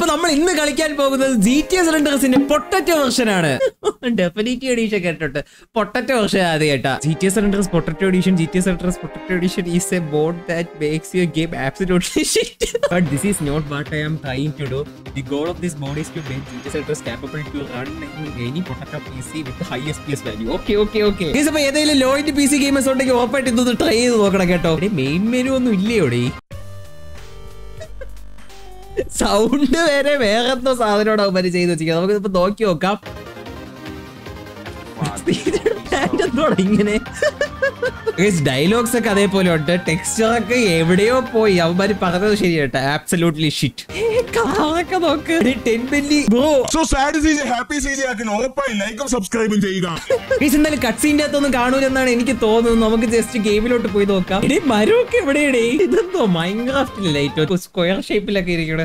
അപ്പൊ നമ്മൾ ഇന്ന് കളിക്കാൻ പോകുന്നത് ജി ടി എസ് റെൻഡേഴ്സിന്റെ പൊട്ടറ്റോ വെർഷൻ ആണ് ഡെഫിനറ്റ് എഡീഷൻ കേട്ടിട്ട് പൊട്ടറ്റോ വെർഷൻ ആദ്യം കേട്ടാ G T S renders potato edition G T S renders potato edition is a board that makes your game absolutely shit but this is not what I am trying to do the goal of this board is to make G T S renders capable to run any potato PC with the high FPS value. Okay, okay, okay. Guys, അപ്പൊ ഏതെങ്കിലും low end P C gamers ഉണ്ടെങ്കിൽ ഉറപ്പായിട്ട് ഇതൊന്ന് try ചെയ്ത് നോക്കണം കേട്ടോ main menu ഒന്നും ഇല്ലേ ഇവിടെ സൗണ്ട് വരെ വേറെ എന്തോ സാധനമാണ് അവന്മാര് ചെയ്ത് വെച്ചിരിക്കുന്നത് നമുക്ക് ഇപ്പൊ നോക്കി നോക്കാം എന്തോടാ ഇങ്ങനെ ഡയലോഗ്സ് ഒക്കെ അതേപോലെ ഉണ്ട് ടെക്സ്ചർ ഒക്കെ എവിടെയോ പോയി അവന്മാര് പറഞ്ഞത് ശരി കേട്ടോ ആബ്സലൂട്ട്ലി ഷിറ്റ് കാറൊക്കെ നോക്ക് ടെൻ ബെല്ലി ബ്രോ സോ സാഡ് സീസി ഹാപ്പി സീസി ആക്കണം ഉറപ്പായി ലൈക്കും സബ്സ്ക്രൈബും ചെയ്യുക ഗൈസ് എന്തായാലും കട്ട്സീന്റെ അകത്തൊന്നും കാണൂലെന്നാണ് എനിക്ക് തോന്നുന്നത് നമുക്ക് ജസ്റ്റ് ഗെയിമിലോട്ട് പോയി നോക്കാം ഇടേ മരമൊക്കെ എവിടെയാണ് ഇതെന്തോ മൈൻക്രാഫ്റ്റിലെ ലൈറ്റ് സ്ക്വയർ ഷേപ്പിലൊക്കെ ഇരിക്കണേ